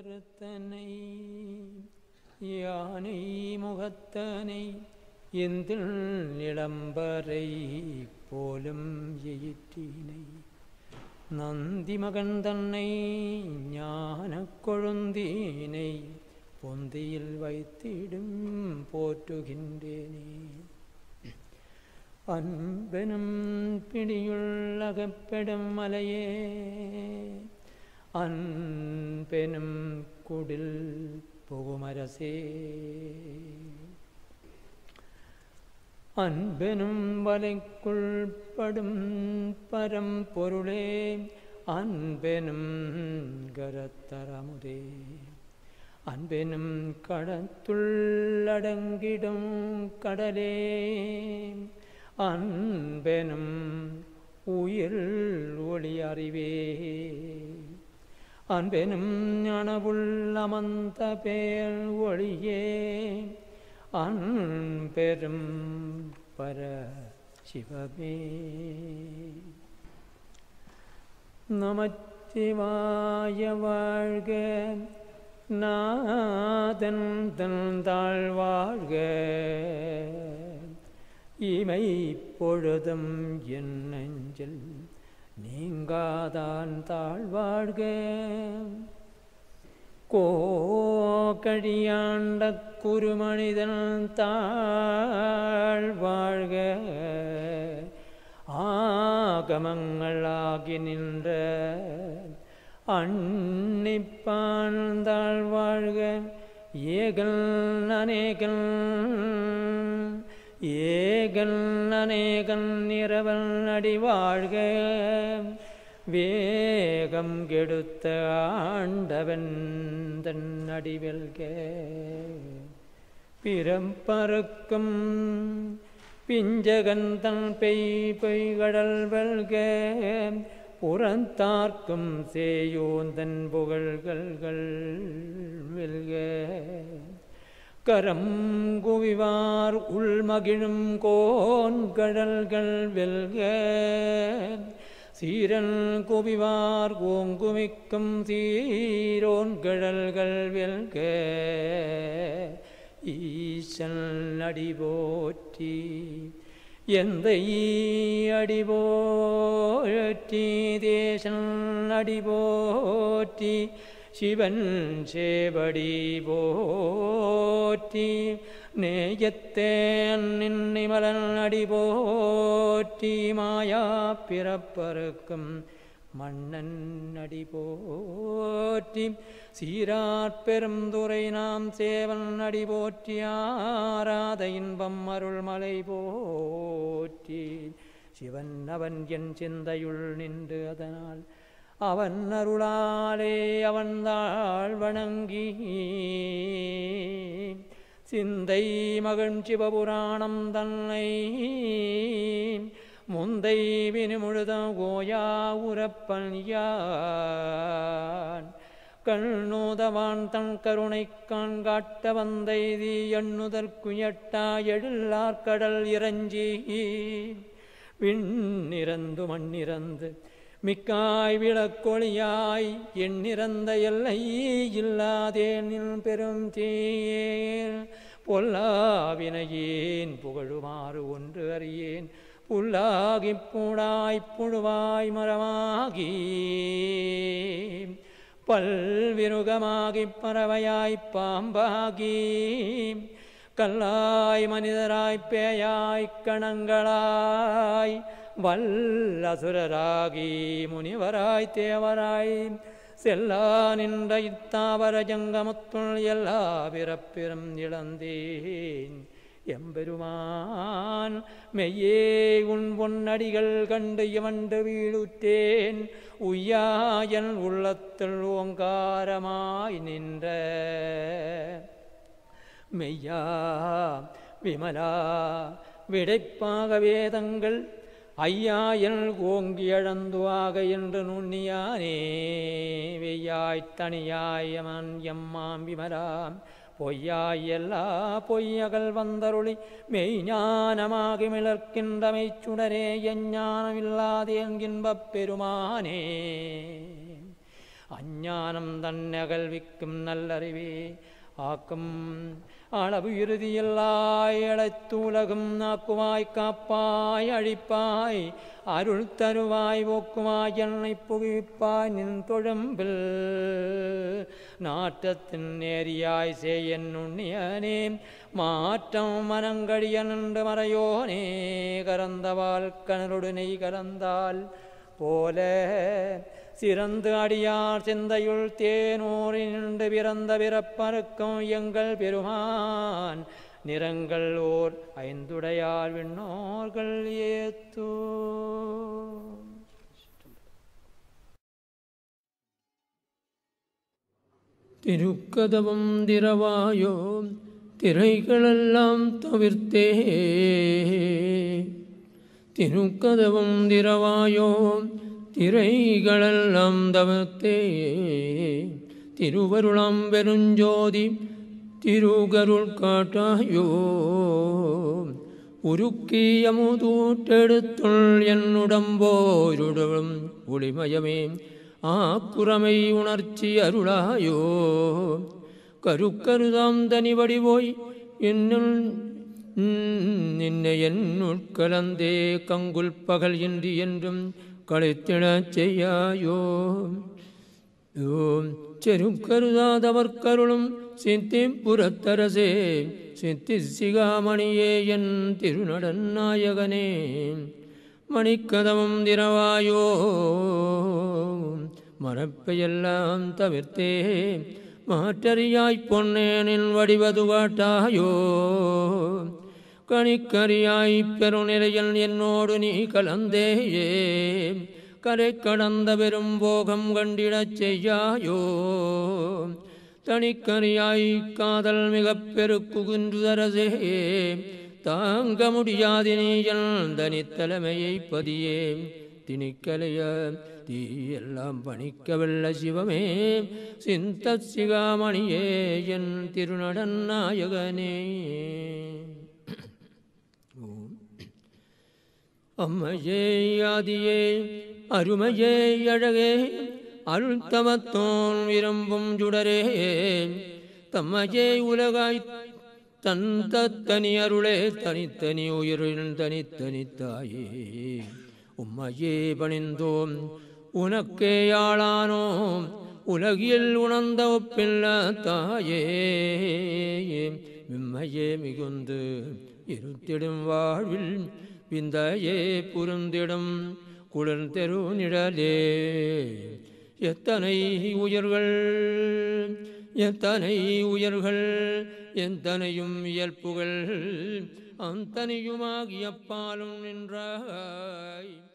கருத்தனை யானை முகத்தனை எந்தில் நிலம்பரை போலும் எயிற்றினை நந்தி மகன் தன்னை ஞானக் கொழுந்தீனை பொந்தியில் வைத்திடும் போற்றுகின்றேனே அன்பெனும் பிடியுள் அகப்பெடும் மலையே அன்பெனும் குடில் புகுமரசே அன்பெனும் வலைக்குள் படும் பரம்பொருளே அன்பெனும் கரத்தரமுதே அன்பெனும் கடத்துள்ளடங்கிடும் கடலே அன்பெனும் உயிர் ஒளி அறிவே அன்பெனும் ஞானவுள் அமர்ந்த பேர் ஒளியே அன்பெரும் பர சிவமே நமச்சிவாய வாழ்க நாதன் தந்தாள் வாழ்க இமை பொழுதும் என் நெஞ்சில் நீங்காதான் தாழ்வாழ்க கோகழியாண்ட குருமனிதன் தாழ்வாழ்க ஆகமங்களாகி நின்ற அன்னிப்பாழ்ந்தாள் வாழ்க ஏகல் அநேகன் ஏகல் அநேகன் நிறவன் அடி வாழ்க வேகம் கெடுத்த ஆண்டவன் தன் அடிவெல்க பிறப்பறுக்கும் பிஞ்சகந்தன் பெய் பொய்கடல் வெல்க புறந்தார்க்கும் சேயோந்தன் புகழ்கள்கள் வெல்க கரம் குவிவார் உள்மகிழும் கோன்கடல்கள் வெல்க சீரன் குவிவார் கோங்குமிக்கும் சீரோன் கழல்கள் வெல்க ஈசன் அடி போற்றி எந்த அடி போற்றி தேசன் அடி போற்றி சிவன் சேவடி போற்றி நேயத்தேன் நின்னிமலன் அடி போற்றி மாயா பிறப்பறுக்கும் மன்னன் அடி போற்றி சீரார் பெருந்துரை நாம் சேவன் அடி போற்றி ஆராத இன்பம் அருள்மலை போற்றி சிவன் அவன் என் சிந்தையுள் நின்று அதனால் அவன் அருளாலே அவன் தாழ் வணங்கி சிந்தை மகன் சிவபுராணம் தன்னை முந்தை வினுமுழுதம் கோயா உரப்பன் யான் கண்ணூதவான் தன் கருணை கான் காட்ட வந்தைதி எண்ணுதற்கு எட்டா எழில்லார் கடல் இறஞ்சி விண்ணிறந்து மண்ணிறந்து மிக்காய் விளக்கொழியாய் எண்ணிறந்த எல்லை இல்லாதேனின் பெரும் தேர் பொல்லாவினையேன் புகழுமாறு ஒன்று அறியேன் புல்லாகிப் பூடாய் புழுவாய் மரமாகி பல்விருகமாகிப் பறவையாய்ப் பாம்பாகி கல்லாய் மனிதராய் பேயாய் கணங்களாய் வல்லசுரராகி முனிவராய் தேவராய் செல்லா நின்ற இத்தாவர ஜங்கமுத்துள் எல்லா பிறப்பிறம் இழந்தேன் எம்பெருமான் மெய்யே உன் பொன்னடிகள் கண்டு இவண்டு வீழுற்றேன் உய்யாயன் உள்ளத்தில் ஓங்காரமாய் நின்ற மெய்யா விமலா விடைப்பாக வேதங்கள் ஐயாயல் ஓங்கி அழந்துவாக என்று நுண்ணியானே வெய்யாய்த் தனியாயமன் எம்மாம் விமலாம் பொய்யாய் எல்லா பொய்யகல் வந்தருளி மெய்ஞானமாகி மிளர்க்கின்ற மெய்ச்சுடரே எஞ்ஞானமில்லாதே என்கின்பப் பெருமானே அஞ்ஞானம் தன்னை அகல்விக்கும் நல்லறிவே ஆக்கம் அளவு இறுதியில்லாய் அழைத்தூலகும் நாக்குவாய் காப்பாய் அழிப்பாய் அருள் தருவாய் ஓக்குவாய் என்னை புகுவிப்பாய் நின் தொழம்பில் நாட்டத்தின் நேரியாய் சேயன் நுண்ணியனே மாற்றம் மனங்கடிய நின்று மறையோனே கறந்தவாள் கணருடு நெய் கறந்தால் போல சிறந்து அடியார் சிந்தையுள் தேனூரி நின்று பிறந்த பிறப்பருக்கும் எங்கள் பெருமான் நிறங்கள் ஓர் ஐந்துடையார் விண்ணோர்கள் ஏத்தோ திருக்கதவம் திரவாயோ திரைகளெல்லாம் தவிர்த்தே திருக்கதவம் திரவாயோ திரைகளெல்லாம் தவிர்த்தே திருவருளம் பெருஞ்சோதி திருகருள் காட்டாயோ உருக்கிய முதூட்டெடுத்துள் என்னுடம்போருடலும் ஒளிமயமே ஆக்குரமை உணர்ச்சி அருளாயோ கருக்கருதாம் தனிவடி போய் என்னுள் நின்னை என் உட்கலந்தே கங்குல் பகல் இன்றி என்றும் களைத்திடச் செய்யாயோ ஓம் செருக்கருதாதவர் கருளும் சித்தி புறத்தரசே சித்தி சிகாமணியே என் திருநடன் நாயகனே மணிக்கதவம் திரவாயோ மரப்பையெல்லாம் தவிர்த்தே மாற்றறியாய்ப் பொன்னேனின் வடிவது காட்டாயோ கணிக்கரியாய் பெருநிலையில் என்னோடு நீ கலந்தேயே கரை கடந்த பெரும் போகம் கண்டிடச் செய்யாயோ தனிக்கரியாய் காதல் மிகப் பெருக்குகின்றரசே தாங்க முடியாது நீயல் தனித்தலைமையை பதியே திணிக்கலைய தீயெல்லாம் பணிக்கவல்ல சிவமே சிந்த சிகாமணியே என் திருநடன் நாயகனே அம்மையே ஆதியே அருமையே அழகே அருள் தமத்தோன் விரும்பும் சுடரே தம்மையே உலகாய் தன் தனி அருளே தனித்தனி உயிரின் தனித்தனி தாயே உம்மையே பணிந்தோம் உனக்கே ஆளானோம் உலகில் உணர்ந்த ஒப்பில்ல தாயே விம்மையே மிகுந்து இருத்திடும் வாழ்வில் விந்தையே புரிந்திடும் குளிர்ந்தெரு நிழலே எத்தனை உயர்கள் எத்தனை உயர்கள் எத்தனையும் இயல்புகள் அந்தனையுமாகிய பாலும் நின்றாய்